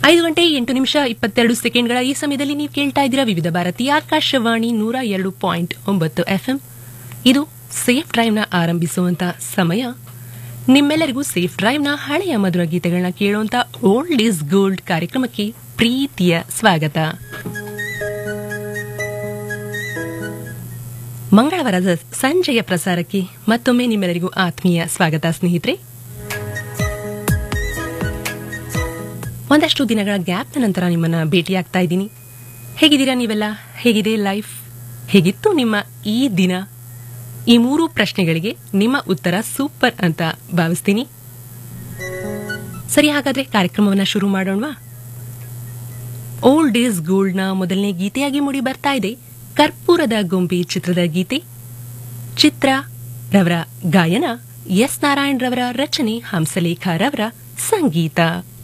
ಐದು ಗಂಟೆ ಎಂಟು ನಿಮಿಷ ಇಪ್ಪತ್ತೆರಡು ಸೆಕೆಂಡ್ಗಳ ಈ ಸಮಯದಲ್ಲಿ ನೀವು ಕೇಳ್ತಾ ಇದ್ದೀರಾ ವಿವಿಧ ಭಾರತಿ ಆಕಾಶವಾಣಿ ನೂರ ಎರಡು ಪಾಯಿಂಟ್ ಒಂಬತ್ತು ಎಫ್ಎಂ ಇದು ಸೇಫ್ ಡ್ರೈವ್ನ ಆರಂಭಿಸುವಂತ ಸಮಯ ನಿಮ್ಮೆಲ್ಲರಿಗೂ ಸೇಫ್ ಡ್ರೈವ್ನ ಹಳೆಯ ಮಧುರ ಗೀತೆಗಳನ್ನ ಕೇಳುವಂತ ಓಲ್ಡ್ ಈಸ್ ಗೋಲ್ಡ್ ಕಾರ್ಯಕ್ರಮಕ್ಕೆ ಪ್ರೀತಿಯ ಸ್ವಾಗತ ಮಂಗಳವಾರದ ಸಂಜೆಯ ಪ್ರಸಾರಕ್ಕೆ ಮತ್ತೊಮ್ಮೆ ನಿಮ್ಮೆಲ್ಲರಿಗೂ ಆತ್ಮೀಯ ಸ್ವಾಗತ ಸ್ನೇಹಿತರೆ ಒಂದಷ್ಟು ದಿನಗಳ ಗ್ಯಾಪ್ನ ನಂತರ ನಿಮ್ಮನ್ನ ಭೇಟಿಯಾಗ್ತಾ ಇದ್ದೀನಿ ಹೇಗಿದ್ದೀರಾ ನೀವೆಲ್ಲ ಹೇಗಿದೆ ಲೈಫ್ ಹೇಗಿತ್ತು ನಿಮ್ಮ ಈ ದಿನ ಈ ಮೂರು ಪ್ರಶ್ನೆಗಳಿಗೆ ನಿಮ್ಮ ಉತ್ತರ ಸೂಪರ್ ಅಂತ ಭಾವಿಸ್ತೀನಿ ಸರಿ ಹಾಗಾದ್ರೆ ಕಾರ್ಯಕ್ರಮವನ್ನ ಶುರು ಮಾಡೋಣವಾ ಓಲ್ಡ್ ಡೇಸ್ ಗೋಲ್ಡ್ನ ಮೊದಲನೇ ಗೀತೆಯಾಗಿ ಮೂಡಿ ಬರ್ತಾ ಇದೆ ಕರ್ಪೂರದ ಗೊಂಬೆ ಚಿತ್ರದ ಗೀತೆ ಚಿತ್ರ ರವರ ಗಾಯನ ಎಸ್ ನಾರಾಯಣ್ ರವರ ರಚನೆ ಹಂಸಲೇಖ ರವರ ಸಂಗೀತ